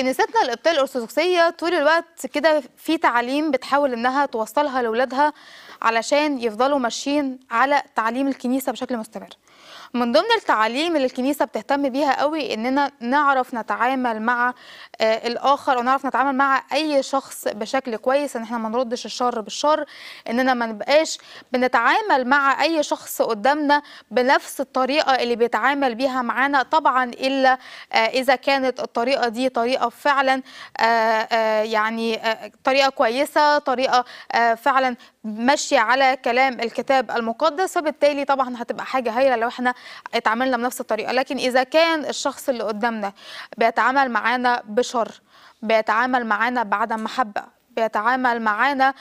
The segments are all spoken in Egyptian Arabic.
كنيستنا القبطيه الارثوذكسيه طول الوقت كده في تعاليم بتحاول انها توصلها لاولادها علشان يفضلوا ماشيين على تعليم الكنيسه بشكل مستمر من ضمن التعاليم اللي الكنيسه بتهتم بيها قوي اننا نعرف نتعامل مع آه الاخر ونعرف نتعامل مع اي شخص بشكل كويس ان احنا ما نردش الشر بالشر اننا ما نبقاش بنتعامل مع اي شخص قدامنا بنفس الطريقه اللي بيتعامل بيها معانا طبعا الا آه اذا كانت الطريقه دي طريقه فعلا آه آه يعني آه طريقه كويسه طريقه آه فعلا ماشيه على كلام الكتاب المقدس فبالتالي طبعا هتبقى حاجه هايله لو احنا اتعاملنا بنفس الطريقه لكن اذا كان الشخص اللي قدامنا بيتعامل معانا بشر بيتعامل معانا بعدم محبه بيتعامل معانا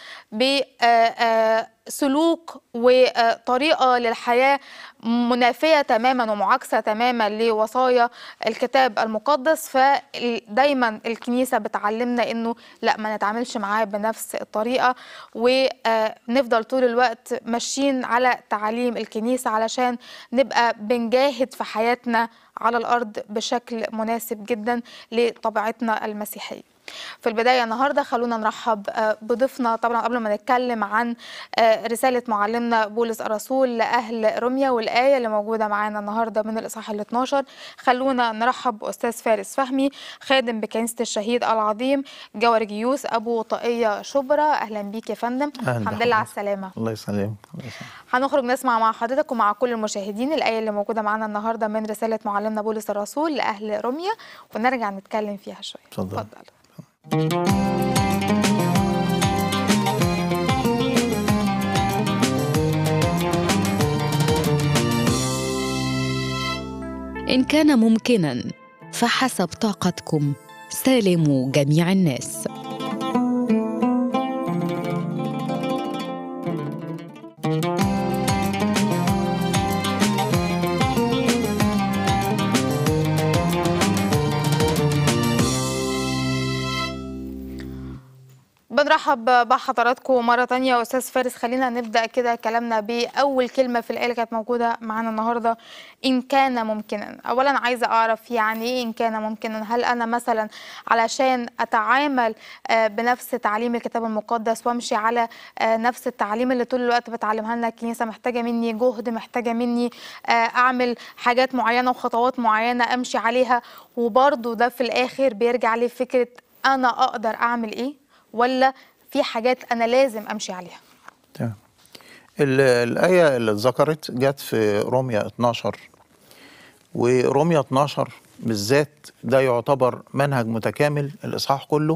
بسلوك وطريقه للحياه منافيه تماما ومعاكسه تماما لوصايا الكتاب المقدس فدايما الكنيسه بتعلمنا انه لا ما نتعاملش معاه بنفس الطريقه ونفضل طول الوقت ماشيين على تعاليم الكنيسه علشان نبقى بنجاهد في حياتنا على الارض بشكل مناسب جدا لطبيعتنا المسيحيه في البداية النهاردة خلونا نرحب بضيفنا طبعا قبل ما نتكلم عن رسالة معلمنا بولس الرسول لأهل روميا والآية اللي موجودة معانا النهاردة من الإصحاح ال 12 خلونا نرحب بأستاذ فارس فهمي خادم بكنيسة الشهيد العظيم جورجيوس أبو طاقية شبرا أهلا بيك يا فندم الحمد لله على السلامة الله يسلمك هنخرج نسمع مع حضرتك ومع كل المشاهدين الآية اللي موجودة معانا النهاردة من رسالة معلمنا بولس الرسول لأهل روميا ونرجع نتكلم فيها شوية اتفضل. اتفضل إن كان ممكنا فحسب طاقتكم سالموا جميع الناس بنرحب بحضراتكم مرة تانية أستاذ فارس خلينا نبدأ كده كلامنا بأول كلمة في الآية اللي كانت موجودة معانا النهاردة إن كان ممكنا أولا عايزة أعرف يعني إيه إن كان ممكنا هل أنا مثلا علشان أتعامل آه، بنفس تعليم الكتاب المقدس وأمشي على آه، نفس التعليم اللي طول الوقت بتعلمها لنا الكنيسة محتاجة مني جهد محتاجة مني آه، أعمل حاجات معينة وخطوات معينة أمشي عليها وبرضه ده في الآخر بيرجع لفكرة أنا أقدر أعمل إيه ولا في حاجات انا لازم امشي عليها تمام ال- الآية اللي اتذكرت جت في روميا 12 وروميا 12 بالذات ده يعتبر منهج متكامل الإصحاح كله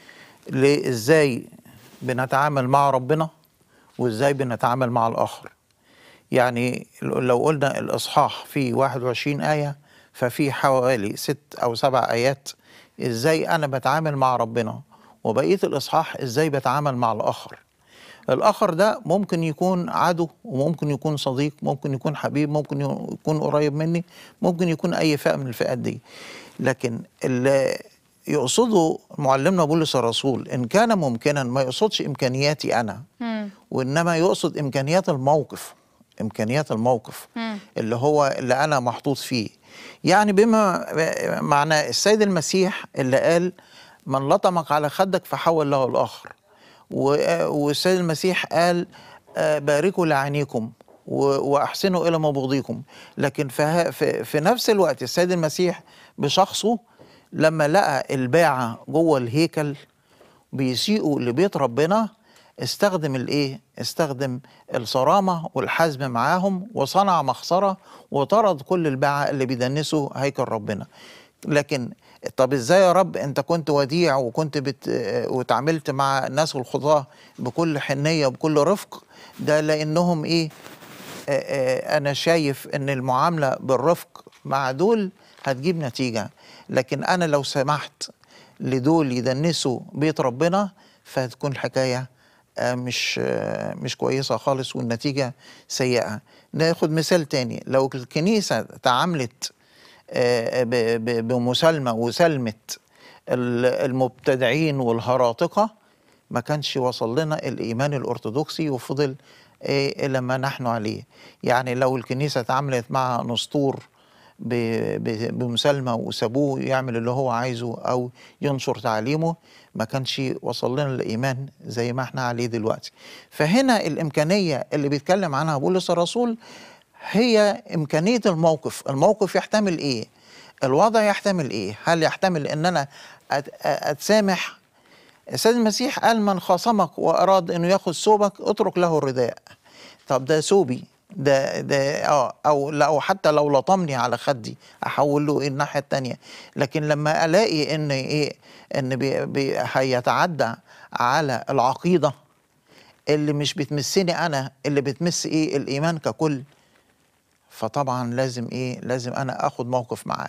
لإزاي بنتعامل مع ربنا وإزاي بنتعامل مع الآخر يعني لو قلنا الإصحاح فيه 21 آية ففي حوالي ست أو سبع آيات إزاي أنا بتعامل مع ربنا وبقية الإصحاح إزاي بتعامل مع الآخر الآخر ده ممكن يكون عدو وممكن يكون صديق ممكن يكون حبيب ممكن يكون قريب مني ممكن يكون أي فئة من الفئات دي لكن اللي يقصده معلمنا بولس الرسول إن كان ممكنا ما يقصدش إمكانياتي أنا مم. وإنما يقصد إمكانيات الموقف إمكانيات الموقف مم. اللي هو اللي أنا محطوط فيه يعني بما معنى السيد المسيح اللي قال من لطمك على خدك فحول له الآخر و- والسيد المسيح قال آه، باركوا لعينيكم و- واحسنوا الى مبغضيكم لكن في, في, في نفس الوقت السيد المسيح بشخصه لما لقى الباعه جوه الهيكل بيسيئوا لبيت ربنا استخدم الايه استخدم الصرامه والحزم معاهم وصنع مخسره وطرد كل الباعه اللي بيدنسوا هيكل ربنا لكن طب ازاي يا رب انت كنت وديع وكنت بت... وتعاملت مع الناس الخطاه بكل حنيه وبكل رفق ده لانهم ايه آه، آه، انا شايف ان المعامله بالرفق مع دول هتجيب نتيجه لكن انا لو سمحت لدول يدنسوا بيت ربنا فهتكون الحكايه آه، مش آه، مش كويسه خالص والنتيجه سيئه ناخد مثال تاني لو الكنيسه تعاملت آه، ب- ب- بمسالمه وسلمت ال- المبتدعين والهراطقه ما كانش وصل لنا الايمان الارثوذكسي وفضل آه، الى ما نحن عليه يعني لو الكنيسه تعاملت مع نسطور ب- ب- بمسالمه وسابوه يعمل اللي هو عايزه او ينشر تعليمه ما كانش وصل لنا الايمان زي ما احنا عليه دلوقتي فهنا الامكانيه اللي بيتكلم عنها بولس الرسول هي امكانيه الموقف الموقف يحتمل ايه الوضع يحتمل ايه هل يحتمل ان انا أت- اتسامح السيد المسيح قال من خاصمك واراد انه ياخذ ثوبك اترك له الرداء طب ده ثوبي ده ده اه او لو حتى لو لطمني على خدي احول له ايه الناحيه التانية لكن لما الاقي ان ايه ان بي بي هيتعدى على العقيده اللي مش بتمسني انا اللي بتمس ايه الايمان ككل فطبعا لازم ايه لازم انا اخد موقف معاه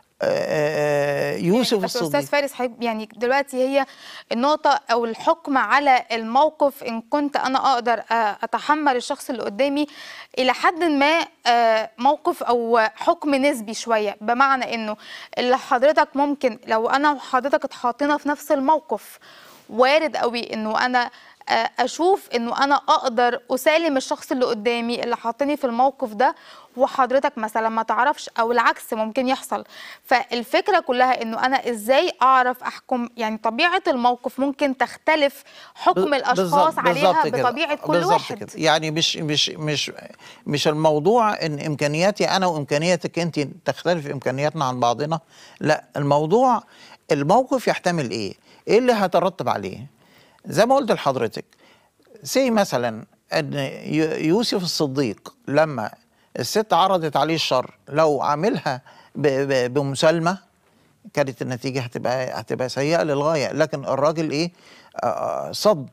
آه، آه، يوسف يعني بس استاذ الصديق فارس حبيب يعني دلوقتي هي النقطة أو الحكم على الموقف إن كنت أنا أقدر آه، أتحمل الشخص اللي قدامي إلى حد ما آه، موقف أو حكم نسبي شوية بمعنى إنه اللي حضرتك ممكن لو أنا وحضرتك اتحطينا في نفس الموقف وارد قوي إنه أنا آه، اشوف انه انا اقدر اسالم الشخص اللي قدامي اللي حاطني في الموقف ده وحضرتك مثلا ما تعرفش او العكس ممكن يحصل فالفكره كلها انه انا ازاي اعرف احكم يعني طبيعه الموقف ممكن تختلف حكم ب- الاشخاص بالظبط- عليها بالظبط كده. بطبيعه كل بالظبط واحد كده. يعني مش مش مش مش الموضوع ان امكانياتي انا وامكانياتك انت تختلف امكانياتنا عن بعضنا لا الموضوع الموقف يحتمل ايه ايه اللي هترتب عليه زي ما قلت لحضرتك سي مثلا ان ي- يوسف الصديق لما الست عرضت عليه الشر لو عاملها ب- ب- بمسالمه كانت النتيجه هتبقى هتبقى سيئه للغايه لكن الراجل ايه آه، صد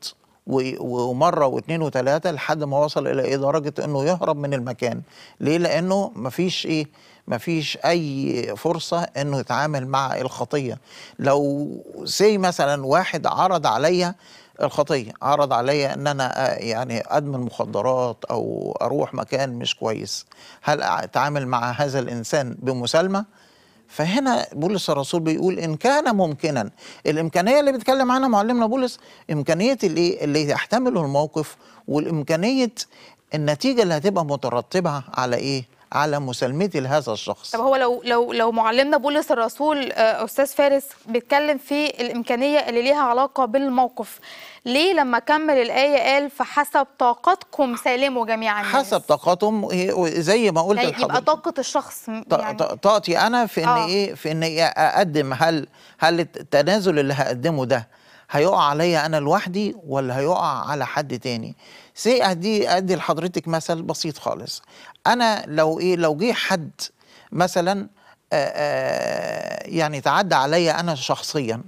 و- ومره واثنين وثلاثه لحد ما وصل الى ايه درجه انه يهرب من المكان ليه لانه مفيش ايه مفيش اي فرصه انه يتعامل مع الخطيه لو سي مثلا واحد عرض عليا الخطيه عرض عليا ان انا آه، يعني ادمن مخدرات او اروح مكان مش كويس هل اتعامل مع هذا الانسان بمسالمه فهنا بولس الرسول بيقول ان كان ممكنا الامكانيه اللي بيتكلم عنها معلمنا بولس امكانيه الايه اللي يحتمله الموقف والامكانيه النتيجه اللي هتبقى مترتبه على ايه على مسالمتي لهذا الشخص طب هو لو لو لو معلمنا بولس الرسول آه، استاذ فارس بيتكلم في الامكانيه اللي ليها علاقه بالموقف ليه لما كمل الايه قال فحسب طاقتكم سالموا جميعا الناس؟ حسب طاقتهم إيه، زي ما قلت يعني يبقى لحضرتك طاقه الشخص م- ط- يعني ط- طاقتي انا في ان آه. ايه في ان إيه اقدم هل هل التنازل اللي هقدمه ده هيقع عليا انا لوحدي ولا هيقع على حد تاني سي ادي ادي لحضرتك مثل بسيط خالص انا لو ايه لو جه حد مثلا آآ آآ يعني تعدى عليا انا شخصيا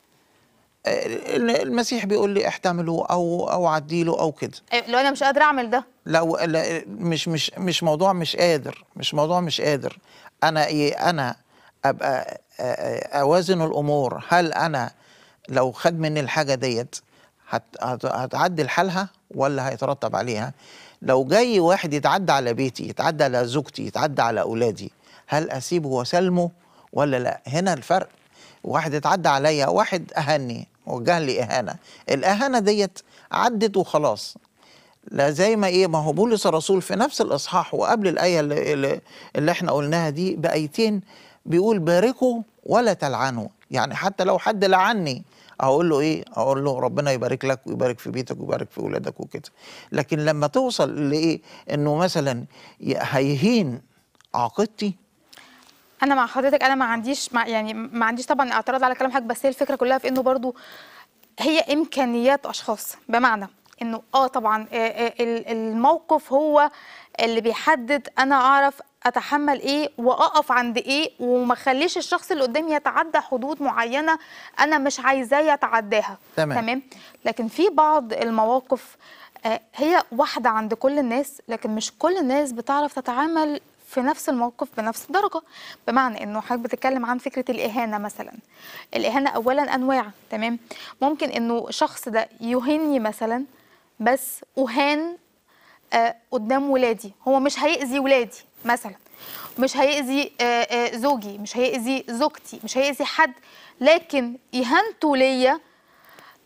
آه، المسيح بيقول لي احتمله او او عديله او كده آه، لو انا مش قادره اعمل ده لو لا مش مش مش موضوع مش قادر مش موضوع مش قادر انا ايه انا ابقى آ- آ- اوازن الامور هل انا لو خد مني الحاجه ديت هت هت- هتعدل حالها ولا هيترتب عليها لو جاي واحد يتعدى على بيتي يتعدى على زوجتي يتعدى على اولادي هل اسيبه واسلمه ولا لا هنا الفرق واحد اتعدى عليا واحد اهني وجه لي اهانه الاهانه ديت عدت وخلاص لا زي ما ايه ما هو بولس الرسول في نفس الاصحاح وقبل الايه اللي, اللي, اللي احنا قلناها دي بايتين بيقول باركوا ولا تلعنوا يعني حتى لو حد لعني اقول له ايه اقول له ربنا يبارك لك ويبارك في بيتك ويبارك في اولادك وكده لكن لما توصل لايه انه مثلا ي- هيهين عقيدتي انا مع حضرتك انا ما عنديش مع يعني ما عنديش طبعا اعتراض على كلام حضرتك بس هي الفكره كلها في انه برضو هي امكانيات اشخاص بمعنى انه اه طبعا آه، آه، ال- الموقف هو اللي بيحدد انا اعرف اتحمل ايه واقف عند ايه وما اخليش الشخص اللي قدامي يتعدى حدود معينه انا مش عايزاه يتعداها تمام. تمام لكن في بعض المواقف آه، هي واحده عند كل الناس لكن مش كل الناس بتعرف تتعامل في نفس الموقف بنفس الدرجه بمعنى انه حضرتك بتتكلم عن فكره الاهانه مثلا الاهانه اولا انواع تمام ممكن انه الشخص ده يهني مثلا بس اهان آه، قدام ولادي هو مش هيأذي ولادي مثلا مش هيأذي آه، آه، زوجي مش هيأذي زوجتي مش هيأذي حد لكن إهانته ليا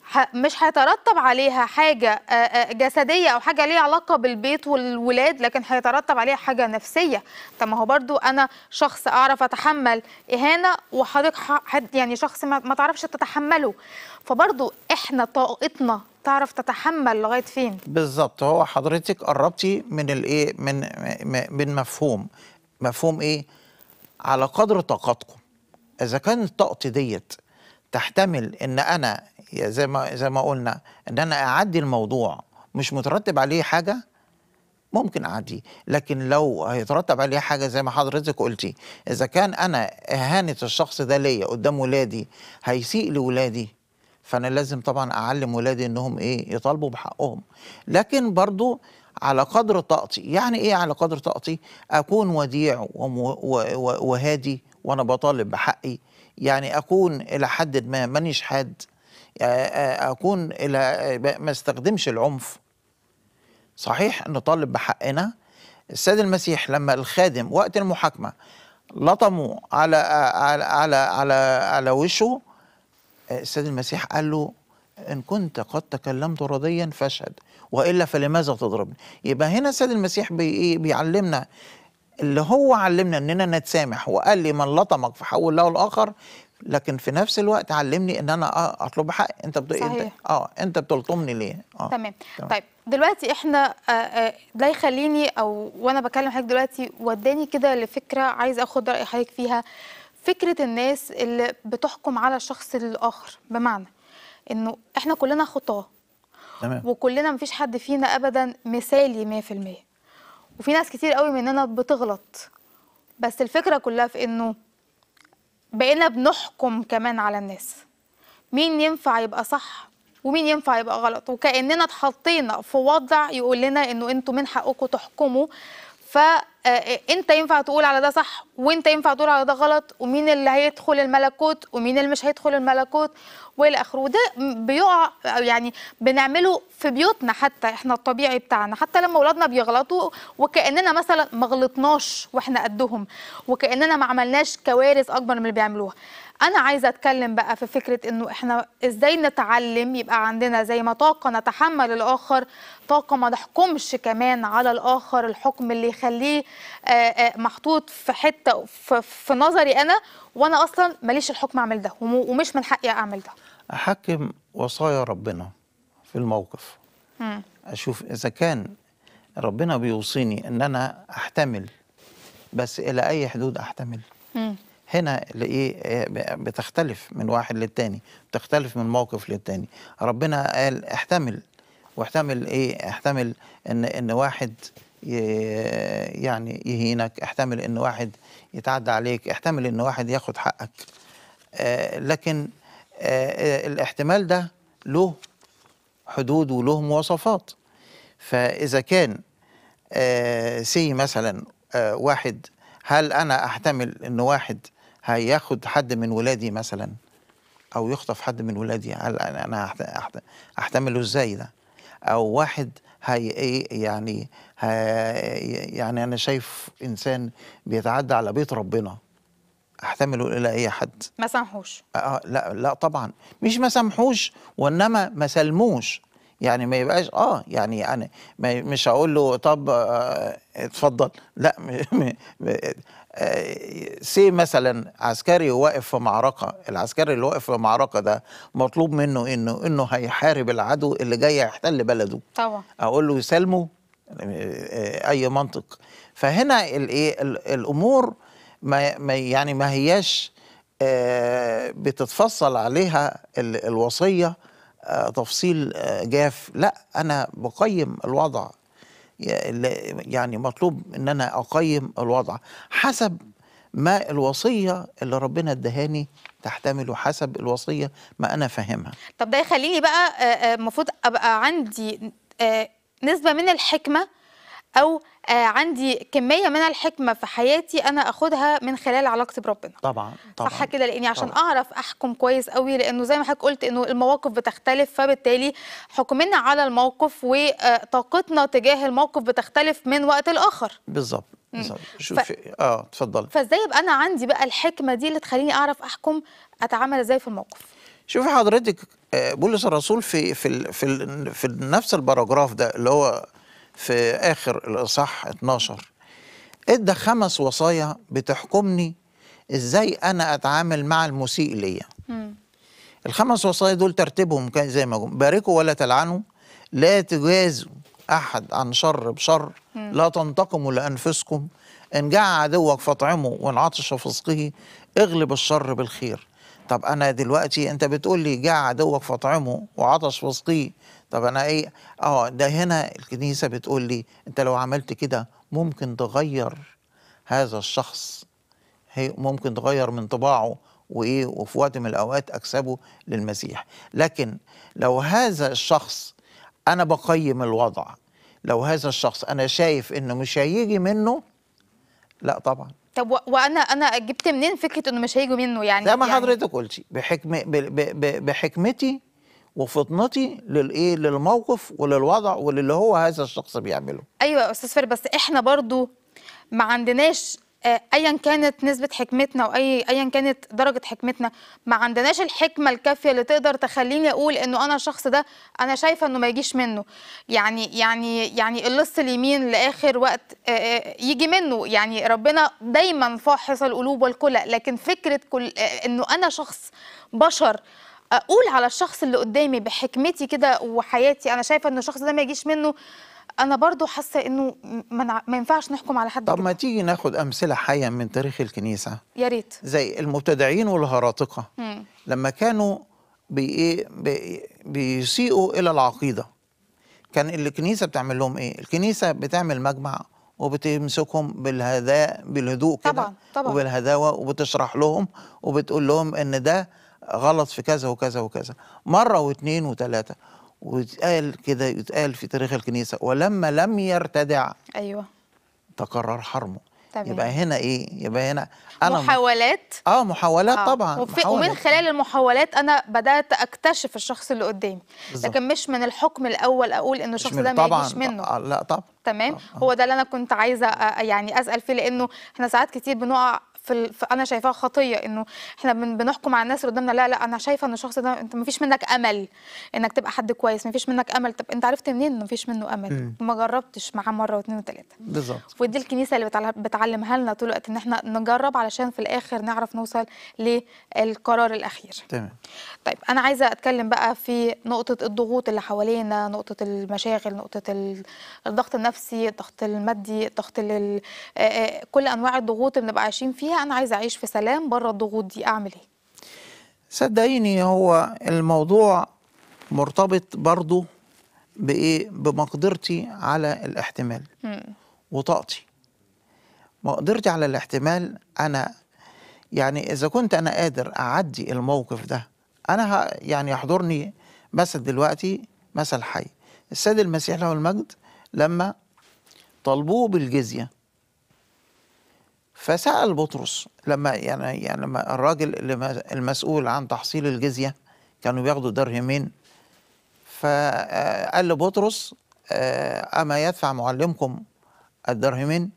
ه- مش هيترتب عليها حاجة آه، آه، جسدية أو حاجة ليها علاقة بالبيت والولاد لكن هيترتب عليها حاجة نفسية طب ما هو برضو أنا شخص أعرف أتحمل إهانة وحضرتك ح- حد يعني شخص ما, ما تعرفش تتحمله فبرضو إحنا طاقتنا تعرف تتحمل لغاية فين بالظبط هو حضرتك قربتي من الايه من م- من مفهوم مفهوم ايه على قدر طاقتكم اذا كانت طاقتي ديت تحتمل ان انا يا زي ما زي ما قلنا ان انا اعدي الموضوع مش مترتب عليه حاجه ممكن اعديه لكن لو هيترتب عليه حاجه زي ما حضرتك قلتي اذا كان انا اهانه الشخص ده ليا قدام ولادي هيسيء لولادي فانا لازم طبعا اعلم ولادي انهم ايه يطالبوا بحقهم لكن برضو على قدر طاقتي يعني ايه على قدر طاقتي اكون وديع وم- و- و- وهادي وانا بطالب بحقي يعني اكون الى حد ما مانيش حاد آه، آه، اكون الى ما استخدمش العنف صحيح نطالب بحقنا السيد المسيح لما الخادم وقت المحاكمة لطموا على على على على, على وشه السيد المسيح قال له إن كنت قد تكلمت رضيا فاشهد وإلا فلماذا تضربني يبقى هنا السيد المسيح بي إيه بيعلمنا اللي هو علمنا اننا نتسامح وقال لي من لطمك فحول له الاخر لكن في نفس الوقت علمني ان انا آه اطلب حقي انت بت... انت صحيح. اه انت بتلطمني ليه اه تمام طيب دلوقتي احنا آه، آه، ده يخليني او وانا بكلم حضرتك دلوقتي وداني كده لفكره عايز اخد راي حضرتك فيها فكره الناس اللي بتحكم على الشخص الاخر بمعنى انه احنا كلنا خطاه تمام وكلنا مفيش حد فينا ابدا مثالي 100% وفي ناس كتير قوي مننا بتغلط بس الفكره كلها في انه بقينا بنحكم كمان على الناس مين ينفع يبقى صح ومين ينفع يبقى غلط وكاننا اتحطينا في وضع يقول لنا انه انتوا من حقكم تحكموا فانت ينفع تقول على ده صح وانت ينفع تقول على ده غلط ومين اللي هيدخل الملكوت ومين اللي مش هيدخل الملكوت والى اخره وده م- بيقع أو يعني بنعمله في بيوتنا حتى احنا الطبيعي بتاعنا حتى لما اولادنا بيغلطوا وكاننا مثلا ما غلطناش واحنا قدهم وكاننا ما عملناش كوارث اكبر من اللي بيعملوها انا عايزه اتكلم بقى في فكره انه احنا ازاي نتعلم يبقى عندنا زي ما طاقه نتحمل الاخر طاقه ما نحكمش كمان على الاخر الحكم اللي يخليه آه، آه، محطوط في حته في, في نظري انا وانا اصلا ماليش الحكم اعمل ده وم- ومش من حقي اعمل ده احكم وصايا ربنا في الموقف مم. اشوف اذا كان ربنا بيوصيني ان انا احتمل بس الى اي حدود احتمل مم. هنا لايه آه، ب- بتختلف من واحد للتاني بتختلف من موقف للتاني ربنا قال احتمل واحتمل ايه احتمل ان ان واحد ي- يعني يهينك احتمل ان واحد يتعدى عليك احتمل ان واحد ياخد حقك آه لكن آه آه، الاحتمال ده له حدود وله مواصفات فاذا كان آه سي مثلا آه واحد هل انا احتمل ان واحد هياخد حد من ولادي مثلا او يخطف حد من ولادي هل انا أنا أحت- أحت- احتمله ازاي ده او واحد هي ايه يعني هي يعني انا شايف انسان بيتعدى على بيت ربنا احتمله الى اي حد ما سامحوش آه لا لا طبعا مش ما سامحوش وانما ما سلموش يعني ما يبقاش اه يعني انا ما مش هقول له طب آه اتفضل لا م- م- م- آه سي مثلا عسكري واقف في معركه العسكري اللي واقف في معركه ده مطلوب منه انه انه هيحارب العدو اللي جاي يحتل بلده طبعا اقول له يسلموا آه، اي منطق فهنا الايه ال- الامور ما ما- يعني ما هياش آه، بتتفصل عليها ال- الوصيه آه، تفصيل آه، جاف لا انا بقيم الوضع يا- ال- يعني مطلوب ان انا اقيم الوضع حسب ما الوصيه اللي ربنا ادهاني تحتمله حسب الوصيه ما انا فاهمها طب ده يخليني بقى آه، آه، المفروض ابقى عندي آه، نسبه من الحكمه او آه، عندي كميه من الحكمه في حياتي انا اخدها من خلال علاقتي بربنا طبعا طبعا صح كده لاني عشان طبعاً. اعرف احكم كويس قوي لانه زي ما حضرتك قلت انه المواقف بتختلف فبالتالي حكمنا على الموقف وطاقتنا تجاه الموقف بتختلف من وقت لاخر بالظبط بالظبط ف- شوف اه اتفضل فازاي يبقى انا عندي بقى الحكمه دي اللي تخليني اعرف احكم اتعامل ازاي في الموقف شوفي حضرتك آه، بولس الرسول في في ال- في ال- في نفس الباراجراف ده اللي هو في اخر الاصحاح 12 ادى خمس وصايا بتحكمني ازاي انا اتعامل مع المسيء ليا مم. الخمس وصايا دول ترتيبهم كان زي ما قلنا باركوا ولا تلعنوا لا تجازوا احد عن شر بشر لا تنتقموا لانفسكم ان جاع عدوك فاطعمه وان عطش فسقه اغلب الشر بالخير طب انا دلوقتي انت بتقول لي جاع عدوك فاطعمه وعطش فسقه طب انا ايه اه ده هنا الكنيسه بتقول لي انت لو عملت كده ممكن تغير هذا الشخص هي ممكن تغير من طباعه وايه وفي وقت من الاوقات اكسبه للمسيح لكن لو هذا الشخص انا بقيم الوضع لو هذا الشخص انا شايف انه مش هيجي منه لا طبعا طب و- وانا انا جبت منين فكره انه مش هيجوا منه يعني زي ما يعني حضرتك قلتي بحكم ب- ب- ب- بحكمتي وفطنتي للايه للموقف وللوضع وللي هو هذا الشخص بيعمله ايوه يا استاذ فارس بس احنا برضو ما عندناش آه، ايا كانت نسبه حكمتنا واي ايا كانت درجه حكمتنا ما عندناش الحكمه الكافيه اللي تقدر تخليني اقول انه انا الشخص ده انا شايفه انه ما يجيش منه يعني يعني يعني اللص اليمين لاخر وقت آه، آه، يجي منه يعني ربنا دايما فاحص القلوب والكلى لكن فكره كل آه، انه انا شخص بشر اقول على الشخص اللي قدامي بحكمتي كده وحياتي انا شايفه انه الشخص ده ما يجيش منه انا برضو حاسه انه ما, نع- ما ينفعش نحكم على حد طب كده. ما تيجي ناخد امثله حيه من تاريخ الكنيسه يا ريت زي المبتدعين والهراطقه مم. لما كانوا بي إيه بي بيسيئوا الى العقيده كان الكنيسه بتعمل لهم ايه الكنيسه بتعمل مجمع وبتمسكهم بالهداء بالهدوء كده طبعاً، طبعاً. وبالهداوه وبتشرح لهم وبتقول لهم ان ده غلط في كذا وكذا وكذا مره واثنين وثلاثه ويتقال كده يتقال في تاريخ الكنيسه ولما لم يرتدع ايوه تكرر حرمه تمام. يبقى هنا ايه يبقى هنا انا محاولات اه محاولات آه. طبعا وفي محاولات. ومن خلال المحاولات انا بدات اكتشف الشخص اللي قدامي بالظبط. لكن مش من الحكم الاول اقول انه مش الشخص من- ده ما طبعا يجيش منه آه لا طبعا تمام آه، آه. هو ده اللي انا كنت عايزه أ- يعني اسال فيه لانه احنا ساعات كتير بنقع في, ال... في انا شايفاها خطيه انه احنا بن... بنحكم على الناس اللي قدامنا لا لا انا شايفه ان الشخص ده انت ما فيش منك امل انك تبقى حد كويس ما فيش منك امل طب انت عرفت منين انه ما فيش منه امل ما جربتش معاه مره واثنين وثلاثه بالظبط ودي الكنيسه اللي بتعل- بتعلمها لنا طول الوقت ان احنا نجرب علشان في الاخر نعرف نوصل للقرار الاخير تمام طيب انا عايزه اتكلم بقى في نقطه الضغوط اللي حوالينا نقطه المشاغل نقطه ال- الضغط النفسي الضغط المادي الضغط ال- آه، آه، كل انواع الضغوط اللي بنبقى عايشين فيها انا عايزه اعيش في سلام بره الضغوط دي اعمل ايه صدقيني هو الموضوع مرتبط برضو بايه بمقدرتي على الاحتمال وطاقتي مقدرتي على الاحتمال انا يعني اذا كنت انا قادر اعدي الموقف ده انا ه- يعني يحضرني مثل دلوقتي مثل حي السيد المسيح له المجد لما طلبوه بالجزيه فسأل بطرس لما يعني يعني لما الراجل اللي ما- المسؤول عن تحصيل الجزية كانوا بياخدوا درهمين فقال لبطرس آه، أما يدفع معلمكم الدرهمين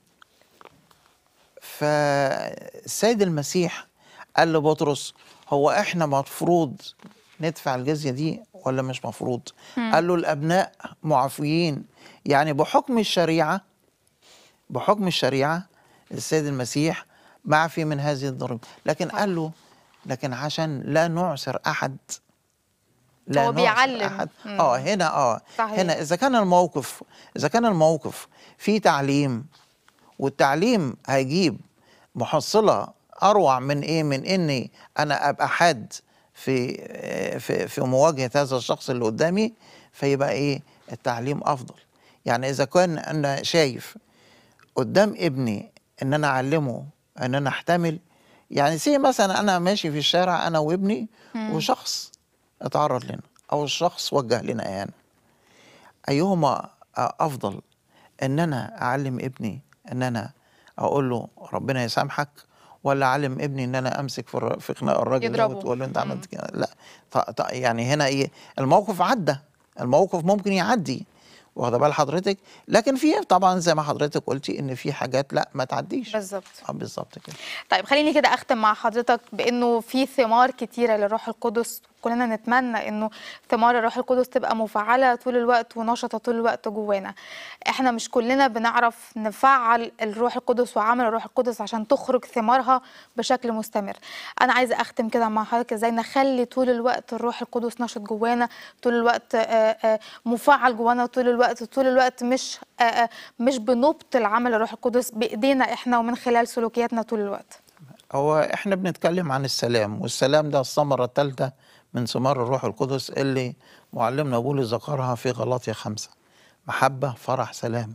فالسيد المسيح قال لبطرس هو احنا مفروض ندفع الجزية دي ولا مش مفروض قال له الأبناء معفيين يعني بحكم الشريعة بحكم الشريعة السيد المسيح معفي من هذه الضريبة لكن قال له لكن عشان لا نعسر أحد لا هو نعسر بيعلم. أحد مم. اه هنا اه صحيح. هنا إذا كان الموقف إذا كان الموقف فيه تعليم والتعليم هيجيب محصلة أروع من إيه من إني أنا أبقى حاد في في في مواجهة هذا الشخص اللي قدامي فيبقى إيه التعليم أفضل يعني إذا كان أنا شايف قدام ابني ان انا اعلمه ان انا احتمل يعني سي مثلا انا ماشي في الشارع انا وابني وشخص اتعرض لنا او الشخص وجه لنا اهانه ايهما افضل ان انا اعلم ابني ان انا اقول له ربنا يسامحك ولا اعلم ابني ان انا امسك في الر- في خناق الراجل ده يضربه. وتقول له انت عملت كده لا ط- ط- يعني هنا ايه الموقف عدى الموقف ممكن يعدي واخده بال حضرتك لكن في طبعا زي ما حضرتك قلتي ان في حاجات لا ما تعديش بالظبط اه بالظبط كده طيب خليني كده اختم مع حضرتك بانه في ثمار كتيره للروح القدس كلنا نتمنى انه ثمار الروح القدس تبقى مفعله طول الوقت ونشطه طول الوقت جوانا احنا مش كلنا بنعرف نفعل الروح القدس وعمل الروح القدس عشان تخرج ثمارها بشكل مستمر انا عايزه اختم كده مع حضرتك ازاي نخلي طول الوقت الروح القدس نشط جوانا طول الوقت آه، آه، مفعل جوانا طول الوقت طول الوقت مش آه، آه، مش بنبطل عمل الروح القدس بايدينا احنا ومن خلال سلوكياتنا طول الوقت هو احنا بنتكلم عن السلام والسلام ده الثمرة الثالثة من ثمار الروح القدس اللي معلمنا بولس ذكرها في غلاطيا خمسة محبة فرح سلام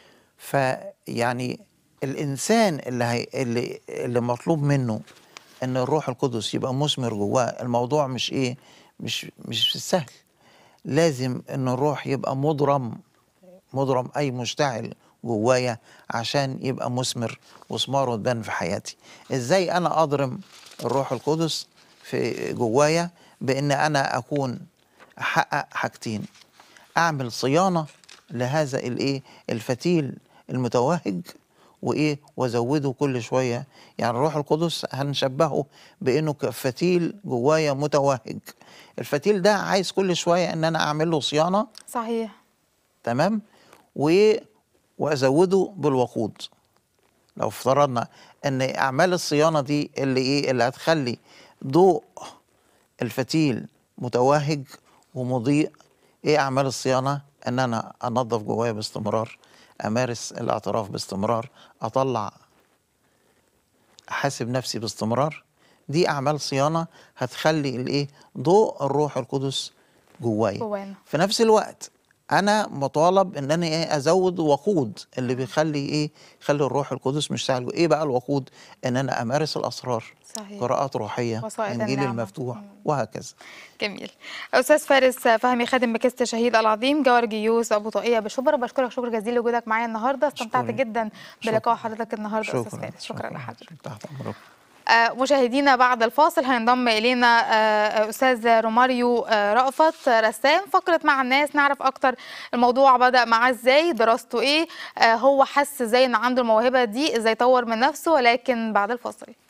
فيعني الإنسان اللي, هي اللي, اللي مطلوب منه إن الروح القدس يبقى مثمر جواه الموضوع مش إيه مش مش سهل لازم إن الروح يبقى مضرم مضرم أي مشتعل جوايا عشان يبقى مثمر وثماره تبان في حياتي ازاي انا اضرم الروح القدس في جوايا بان انا اكون احقق حاجتين اعمل صيانه لهذا الايه الفتيل المتوهج وايه وازوده كل شويه يعني الروح القدس هنشبهه بانه كفتيل جوايا متوهج الفتيل ده عايز كل شويه ان انا اعمل له صيانه صحيح تمام و وازوده بالوقود لو افترضنا ان اعمال الصيانه دي اللي ايه اللي هتخلي ضوء الفتيل متوهج ومضيء ايه اعمال الصيانه ان انا انظف جوايا باستمرار امارس الاعتراف باستمرار اطلع احاسب نفسي باستمرار دي اعمال صيانه هتخلي الايه ضوء الروح القدس جوايا جوانا في نفس الوقت انا مطالب ان انا ايه ازود وقود اللي بيخلي ايه يخلي الروح القدس مشتعل جوا- ايه بقى الوقود ان انا امارس الاسرار صحيح قراءات روحيه وسائط انجيل النعمة. المفتوح وهكذا جميل استاذ فارس فهمي خادم مكست شهيد العظيم جوهر جيوس ابو طاقيه بشبر بشكرك شكر جزيل لوجودك معايا النهارده استمتعت شكراً. جدا شكراً. بلقاء حضرتك النهارده استاذ شكرا فارس شكرا لحضرتك تحت امرك آه، مشاهدينا بعد الفاصل هينضم الينا آه، استاذ روماريو آه، رأفت آه، رسام فقره مع الناس نعرف اكتر الموضوع بدا معاه ازاي دراسته ايه آه، هو حس ازاي ان عنده الموهبه دي ازاي طور من نفسه ولكن بعد الفاصل